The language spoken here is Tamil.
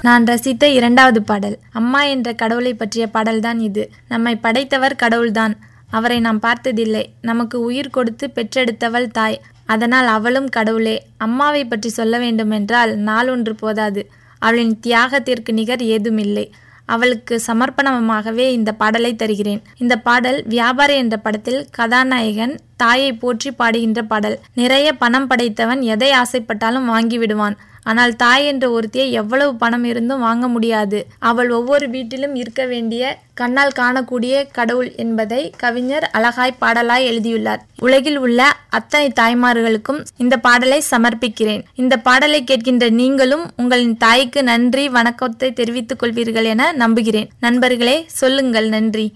நான் ரசித்த இரண்டாவது பாடல் அம்மா என்ற கடவுளை பற்றிய பாடல்தான் இது நம்மை படைத்தவர் கடவுள்தான் அவரை நாம் பார்த்ததில்லை நமக்கு உயிர் கொடுத்து பெற்றெடுத்தவள் தாய் அதனால் அவளும் கடவுளே அம்மாவை பற்றி சொல்ல வேண்டுமென்றால் நாளொன்று போதாது அவளின் தியாகத்திற்கு நிகர் ஏதுமில்லை அவளுக்கு சமர்ப்பணமாகவே இந்த பாடலை தருகிறேன் இந்த பாடல் வியாபாரி என்ற படத்தில் கதாநாயகன் தாயை போற்றி பாடுகின்ற பாடல் நிறைய பணம் படைத்தவன் எதை ஆசைப்பட்டாலும் வாங்கி விடுவான் ஆனால் தாய் என்ற ஒருத்தியை எவ்வளவு பணம் இருந்தும் வாங்க முடியாது அவள் ஒவ்வொரு வீட்டிலும் இருக்க வேண்டிய கண்ணால் காணக்கூடிய கடவுள் என்பதை கவிஞர் அழகாய் பாடலாய் எழுதியுள்ளார் உலகில் உள்ள அத்தனை தாய்மார்களுக்கும் இந்த பாடலை சமர்ப்பிக்கிறேன் இந்த பாடலை கேட்கின்ற நீங்களும் உங்களின் தாய்க்கு நன்றி வணக்கத்தை தெரிவித்துக் கொள்வீர்கள் என நம்புகிறேன் நண்பர்களே சொல்லுங்கள் நன்றி